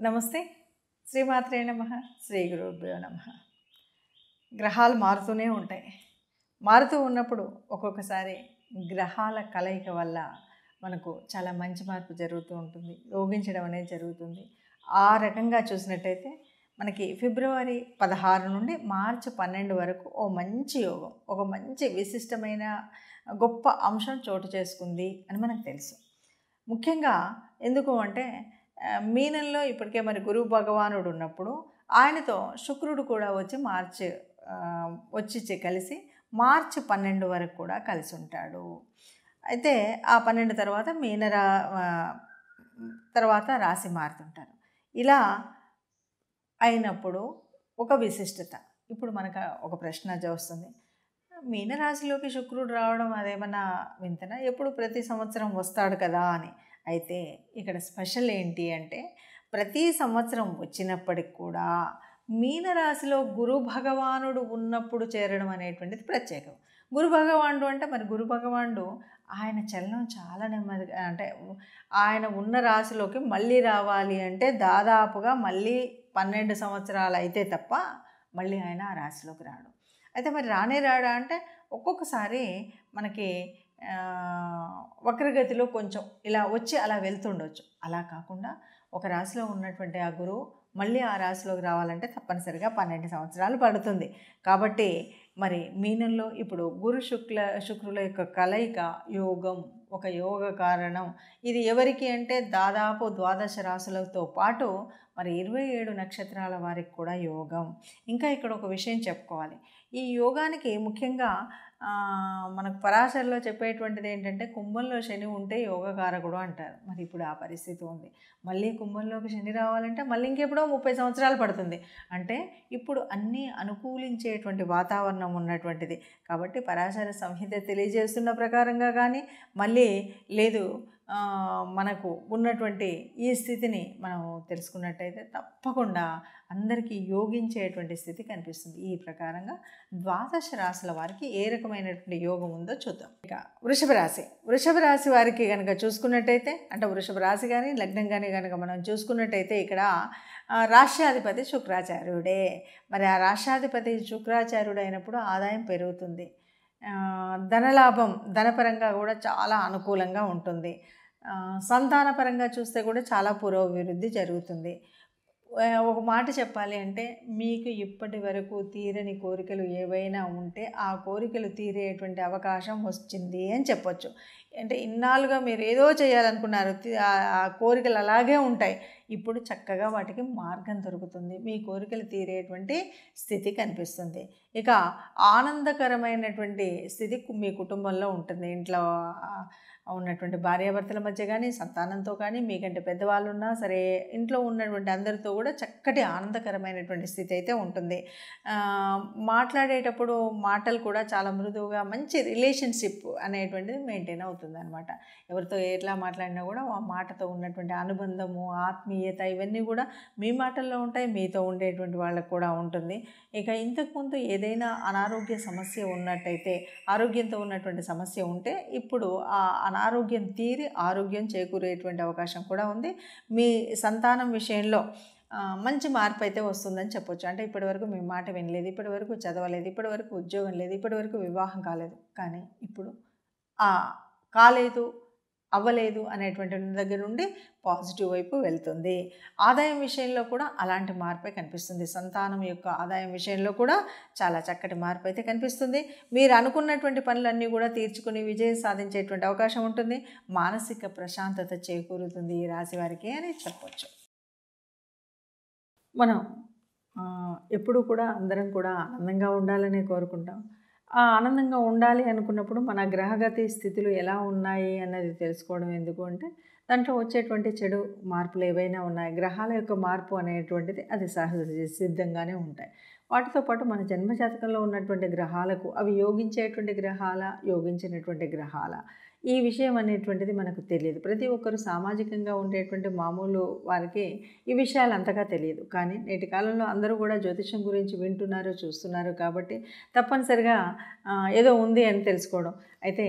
నమస్తే శ్రీమాత్రే నమ శ్రీ గురుభ్యో నమ గ్రహాలు మారుతూనే ఉంటాయి మారుతూ ఉన్నప్పుడు ఒక్కొక్కసారి గ్రహాల కలయిక వల్ల మనకు చాలా మంచి మార్పు జరుగుతూ ఉంటుంది యోగించడం అనేది జరుగుతుంది ఆ రకంగా చూసినట్టయితే మనకి ఫిబ్రవరి పదహారు నుండి మార్చి పన్నెండు వరకు ఓ మంచి యోగం ఒక మంచి విశిష్టమైన గొప్ప అంశం చోటు చేసుకుంది అని మనకు తెలుసు ముఖ్యంగా ఎందుకు అంటే ఆ, మీనంలో ఇప్పటికే మరి గురు భగవానుడు ఉన్నప్పుడు ఆయనతో శుక్రుడు కూడా వచ్చి మార్చి ఆ, వచ్చి చె- కలిసి మార్చి పన్నెండు వరకు కూడా కలిసి ఉంటాడు అయితే ఆ పన్నెండు తర్వాత మీనరా ఆ, తర్వాత రాశి మారుతుంటారు ఇలా అయినప్పుడు ఒక విశిష్టత ఇప్పుడు మనకు ఒక ప్రశ్న వస్తుంది మీనరాశిలోకి శుక్రుడు రావడం అదేమన్నా వింతనా ఎప్పుడు ప్రతి సంవత్సరం వస్తాడు కదా అని అయితే ఇక్కడ స్పెషల్ ఏంటి అంటే ప్రతి సంవత్సరం వచ్చినప్పటికి కూడా మీనరాశిలో గురు భగవానుడు ఉన్నప్పుడు చేరడం అనేటువంటిది ప్రత్యేకం గురు భగవానుడు అంటే మరి గురు భగవానుడు ఆయన చలనం చాలా నెమ్మదిగా అంటే ఆయన ఉన్న రాశిలోకి మళ్ళీ రావాలి అంటే దాదాపుగా మళ్ళీ పన్నెండు సంవత్సరాలు అయితే తప్ప మళ్ళీ ఆయన ఆ రాశిలోకి రాడు అయితే మరి రానే రాడా అంటే ఒక్కొక్కసారి మనకి ఆ, వక్రగతిలో కొంచెం ఇలా వచ్చి అలా వెళ్తుండొచ్చు అలా కాకుండా ఒక రాశిలో ఉన్నటువంటి ఆ గురువు మళ్ళీ ఆ రాశిలోకి రావాలంటే తప్పనిసరిగా పన్నెండు సంవత్సరాలు పడుతుంది కాబట్టి మరి మీనంలో ఇప్పుడు గురు శుక్ల శుక్రుల యొక్క కలయిక యోగం ఒక యోగ కారణం ఇది ఎవరికి అంటే దాదాపు ద్వాదశ రాశులతో పాటు మరి ఇరవై ఏడు నక్షత్రాల వారికి కూడా యోగం ఇంకా ఇక్కడ ఒక విషయం చెప్పుకోవాలి ఈ యోగానికి ముఖ్యంగా ఆ, మనకు పరాశరలో చెప్పేటువంటిది ఏంటంటే కుంభంలో శని ఉంటే యోగకారకుడు అంటారు మరి ఇప్పుడు ఆ పరిస్థితి ఉంది మళ్ళీ కుంభంలోకి శని రావాలంటే మళ్ళీ ఇంకెప్పుడో ముప్పై సంవత్సరాలు పడుతుంది అంటే ఇప్పుడు అన్నీ అనుకూలించేటువంటి వాతావరణం ఉన్నటువంటిది కాబట్టి పరాశర సంహిత తెలియజేస్తున్న ప్రకారంగా కానీ మళ్ళీ లేదు ఆ, మనకు ఉన్నటువంటి ఈ స్థితిని మనం తెలుసుకున్నట్టయితే తప్పకుండా అందరికీ యోగించేటువంటి స్థితి కనిపిస్తుంది ఈ ప్రకారంగా ద్వాదశ రాశుల వారికి ఏ రకమైనటువంటి యోగం ఉందో చూద్దాం ఇక వృషభ రాశి వృషభ రాశి వారికి కనుక చూసుకున్నట్టయితే అంటే వృషభ రాశి కానీ లగ్నం కానీ కనుక మనం చూసుకున్నట్టయితే ఇక్కడ ఆ, రాష్ట్రాధిపతి శుక్రాచార్యుడే మరి ఆ రాష్ట్రాధిపతి శుక్రాచార్యుడు అయినప్పుడు ఆదాయం పెరుగుతుంది ఆ, ధనలాభం ధనపరంగా కూడా చాలా అనుకూలంగా ఉంటుంది ఆ, సంతానపరంగా చూస్తే కూడా చాలా పురోభివృద్ధి జరుగుతుంది ఆ, ఒక మాట చెప్పాలి అంటే మీకు ఇప్పటి వరకు తీరని కోరికలు ఏవైనా ఉంటే ఆ కోరికలు తీరేటువంటి అవకాశం వచ్చింది అని చెప్పొచ్చు అంటే ఇన్నాళ్ళుగా మీరు ఏదో చేయాలనుకున్నారు తి- ఆ ఆ కోరికలు అలాగే ఉంటాయి ఇప్పుడు చక్కగా వాటికి మార్గం దొరుకుతుంది మీ కోరికలు తీరేటువంటి స్థితి కనిపిస్తుంది ఇక ఆనందకరమైనటువంటి స్థితి కు- మీ కుటుంబంలో ఉంటుంది ఇంట్లో ఆ, ఉన్నటువంటి భార్యాభర్తల మధ్య కానీ సంతానంతో కానీ మీకంటే పెద్దవాళ్ళు ఉన్నా సరే ఇంట్లో ఉన్నటువంటి అందరితో కూడా చక్కటి ఆనందకరమైనటువంటి స్థితి అయితే ఉంటుంది ఆ, మాట్లాడేటప్పుడు మాటలు కూడా చాలా మృదువుగా మంచి రిలేషన్షిప్ అనేటువంటిది మెయింటైన్ అవుతుంది అనమాట ఎవరితో ఎట్లా మాట్లాడినా కూడా ఆ మాటతో ఉన్నటువంటి అనుబంధము ఆత్మీయత ఇవన్నీ కూడా మీ మాటల్లో ఉంటాయి మీతో ఉండేటువంటి వాళ్ళకు కూడా ఉంటుంది ఇక ఇంతకుముందు ఏదైనా అనారోగ్య సమస్య ఉన్నట్టయితే ఆరోగ్యంతో ఉన్నటువంటి సమస్య ఉంటే ఇప్పుడు ఆ అనారోగ్యం తీరి ఆరోగ్యం చేకూరేటువంటి అవకాశం కూడా ఉంది మీ సంతానం విషయంలో ఆ, మంచి మార్పు అయితే వస్తుందని చెప్పొచ్చు అంటే ఇప్పటివరకు మీ మాట వినలేదు ఇప్పటివరకు చదవలేదు ఇప్పటివరకు ఉద్యోగం లేదు ఇప్పటివరకు వివాహం కాలేదు కానీ ఇప్పుడు ఆ కాలేదు అవ్వలేదు అనేటువంటి దగ్గర నుండి పాజిటివ్ వైపు వెళ్తుంది ఆదాయం విషయంలో కూడా అలాంటి మార్పే కనిపిస్తుంది సంతానం యొక్క ఆదాయం విషయంలో కూడా చాలా చక్కటి మార్పు అయితే కనిపిస్తుంది మీరు అనుకున్నటువంటి పనులన్నీ కూడా తీర్చుకుని విజయం సాధించేటువంటి అవకాశం ఉంటుంది మానసిక ప్రశాంతత చేకూరుతుంది ఈ రాశి వారికి అని చెప్పొచ్చు మనం ఆ, ఎప్పుడు కూడా అందరం కూడా ఆనందంగా ఉండాలని కోరుకుంటాం ఆ ఆనందంగా ఉండాలి అనుకున్నప్పుడు మన గ్రహగతి స్థితులు ఎలా ఉన్నాయి అన్నది తెలుసుకోవడం ఎందుకు అంటే దాంట్లో వచ్చేటువంటి చెడు మార్పులు ఏవైనా ఉన్నాయి గ్రహాల యొక్క మార్పు అనేటువంటిది అది సహజ సిద్ధంగానే ఉంటాయి వాటితో పాటు మన జన్మజాతకంలో ఉన్నటువంటి గ్రహాలకు అవి యోగించేటువంటి గ్రహాల యోగించినటువంటి గ్రహాల ఈ విషయం అనేటువంటిది మనకు తెలియదు ప్రతి ఒక్కరు సామాజికంగా ఉండేటువంటి మామూలు వారికి ఈ విషయాలు అంతగా తెలియదు కానీ నేటి కాలంలో అందరూ కూడా జ్యోతిషం గురించి వింటున్నారు చూస్తున్నారు కాబట్టి తప్పనిసరిగా ఆ, ఏదో ఉంది అని తెలుసుకోవడం అయితే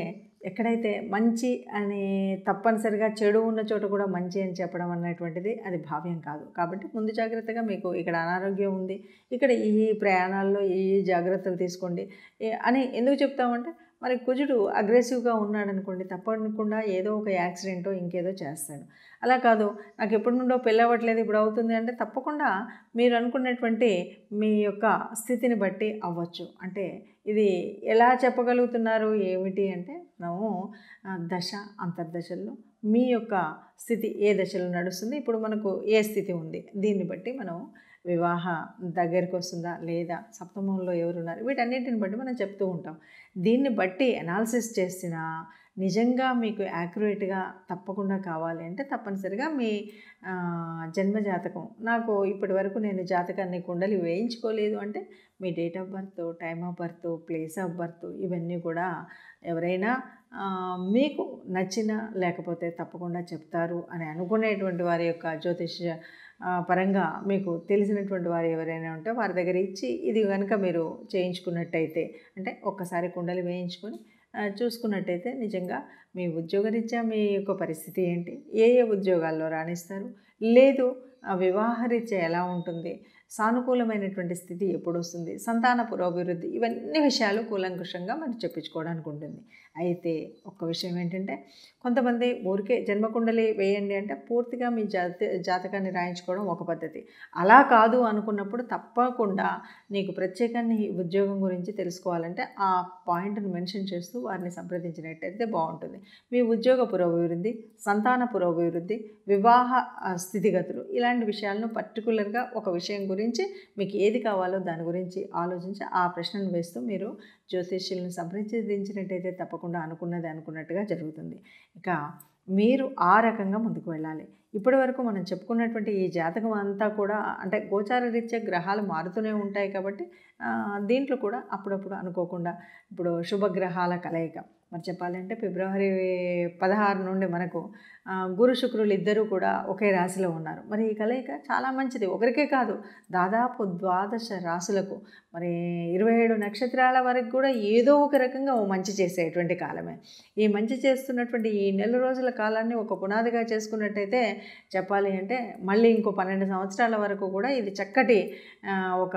ఎక్కడైతే మంచి అని తప్పనిసరిగా చెడు ఉన్న చోట కూడా మంచి అని చెప్పడం అనేటువంటిది అది భావ్యం కాదు కాబట్టి ముందు జాగ్రత్తగా మీకు ఇక్కడ అనారోగ్యం ఉంది ఇక్కడ ఈ ప్రయాణాల్లో ఈ జాగ్రత్తలు తీసుకోండి ఏ- అని ఎందుకు చెప్తామంటే మరి కుజుడు అగ్రెసివ్గా ఉన్నాడు అనుకోండి తప్పకుండా ఏదో ఒక యాక్సిడెంటో ఇంకేదో చేస్తాడు అలా కాదు నాకు ఎప్పటి నుండో పెళ్ళి అవ్వట్లేదు ఇప్పుడు అవుతుంది అంటే తప్పకుండా మీరు అనుకున్నటువంటి మీ యొక్క స్థితిని బట్టి అవ్వచ్చు అంటే ఇది ఎలా చెప్పగలుగుతున్నారు ఏమిటి అంటే మనము ఆ, దశ అంతర్దశల్లో మీ యొక్క స్థితి ఏ దశలో నడుస్తుంది ఇప్పుడు మనకు ఏ స్థితి ఉంది దీన్ని బట్టి మనం వివాహ దగ్గరికి వస్తుందా లేదా సప్తమంలో ఎవరున్నారు వీటన్నిటిని బట్టి మనం చెప్తూ ఉంటాం దీన్ని బట్టి అనాలిసిస్ చేసినా నిజంగా మీకు యాక్యురేట్గా తప్పకుండా కావాలి అంటే తప్పనిసరిగా మీ ఆ, జన్మ జాతకం నాకు ఇప్పటి వరకు నేను జాతకాన్ని కుండలి వేయించుకోలేదు అంటే మీ date of birth time of birth place of birth ఇవన్నీ కూడా ఎవరైనా ఆ, మీకు నచ్చిన లేకపోతే తప్పకుండా చెప్తారు అని అనుకునేటువంటి వారి యొక్క జ్యోతిష్య ఆ, పరంగా మీకు తెలిసినటువంటి వారు ఎవరైనా ఉంటే వారి దగ్గర ఇచ్చి ఇది కనుక మీరు చేయించుకున్నట్టయితే అంటే ఒక్కసారి కుండలు వేయించుకొని ఆ, చూసుకున్నట్టయితే నిజంగా మీ ఉద్యోగరీత్యా మీ యొక్క పరిస్థితి ఏంటి ఏ ఏ ఉద్యోగాల్లో రాణిస్తారు లేదు ఆ వివాహరీత్యా ఎలా ఉంటుంది సానుకూలమైనటువంటి స్థితి ఎప్పుడు వస్తుంది సంతాన పురోభివృద్ధి ఇవన్నీ విషయాలు కూలంకుషంగా మనం చెప్పించుకోవడానికి ఉంటుంది అయితే ఒక్క విషయం ఏంటంటే కొంతమంది ఊరికే జన్మకుండలి వేయండి అంటే పూర్తిగా మీ జాత జాతకాన్ని రాయించుకోవడం ఒక పద్ధతి అలా కాదు అనుకున్నప్పుడు తప్పకుండా నీకు ప్రత్యేకంగా ఈ ఉద్యోగం గురించి తెలుసుకోవాలంటే ఆ పాయింట్ని మెన్షన్ చేస్తూ వారిని సంప్రదించినట్టయితే బాగుంటుంది మీ ఉద్యోగ పురోభివృద్ధి సంతాన పురోభివృద్ధి వివాహ ఆ, స్థితిగతులు ఇలాంటి విషయాలను పర్టికులర్గా ఒక విషయం గురించి మీకు ఏది కావాలో దాని గురించి ఆలోచించి ఆ ప్రశ్నను వేస్తూ మీరు జ్యోతిష్యులను సంప్రదించినట్టయితే తప్పకుండా అనుకున్నది అనుకున్నట్టుగా జరుగుతుంది ఇక మీరు ఆ రకంగా ముందుకు వెళ్ళాలి ఇప్పటి వరకు మనం చెప్పుకున్నటువంటి ఈ జాతకం అంతా కూడా అంటే గోచార రీత్యా గ్రహాలు మారుతూనే ఉంటాయి కాబట్టి ఆ, దీంట్లో కూడా అప్పుడప్పుడు అనుకోకుండా ఇప్పుడు శుభగ్రహాల కలయిక మరి చెప్పాలంటే ఫిబ్రవరి పదహారు నుండి మనకు ఆ, గురు శుక్రులు ఇద్దరూ కూడా ఒకే రాశిలో ఉన్నారు మరి ఈ కలయిక చాలా మంచిది ఒకరికే కాదు దాదాపు ద్వాదశ రాశులకు మరి ఇరవై ఏడు నక్షత్రాల వరకు కూడా ఏదో ఒక రకంగా ఓ మంచి చేసేటువంటి కాలమే ఈ మంచి చేస్తున్నటువంటి ఈ నెల రోజుల కాలాన్ని ఒక పునాదిగా చేసుకున్నట్టయితే చెప్పాలి అంటే మళ్ళీ ఇంకో పన్నెండు సంవత్సరాల వరకు కూడా ఇది చక్కటి ఆ, ఒక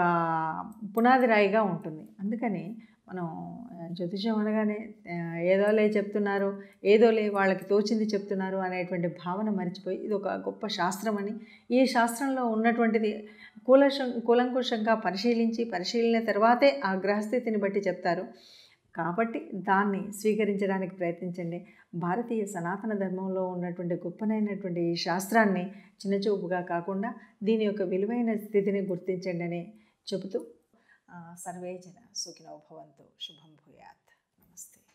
పునాది రాయిగా ఉంటుంది అందుకని మనం ఆ, జ్యోతిషం అనగానే ఆ, ఏదోలే చెప్తున్నారు ఏదోలే వాళ్ళకి తోచింది చెప్తున్నారు అనేటువంటి భావన మర్చిపోయి ఇది ఒక గొప్ప శాస్త్రం అని ఈ శాస్త్రంలో ఉన్నటువంటిది కూలశం కూలంకుషంగా పరిశీలించి పరిశీలన తర్వాతే ఆ గ్రహస్థితిని బట్టి చెప్తారు కాబట్టి దాన్ని స్వీకరించడానికి ప్రయత్నించండి భారతీయ సనాతన ధర్మంలో ఉన్నటువంటి గొప్పనైనటువంటి ఈ శాస్త్రాన్ని చిన్నచూపుగా కాకుండా దీని యొక్క విలువైన స్థితిని గుర్తించండి అని చెబుతూ ఆ, సర్వే జన సుఖినో భవంతు శుభం భూయాత్ నమస్తే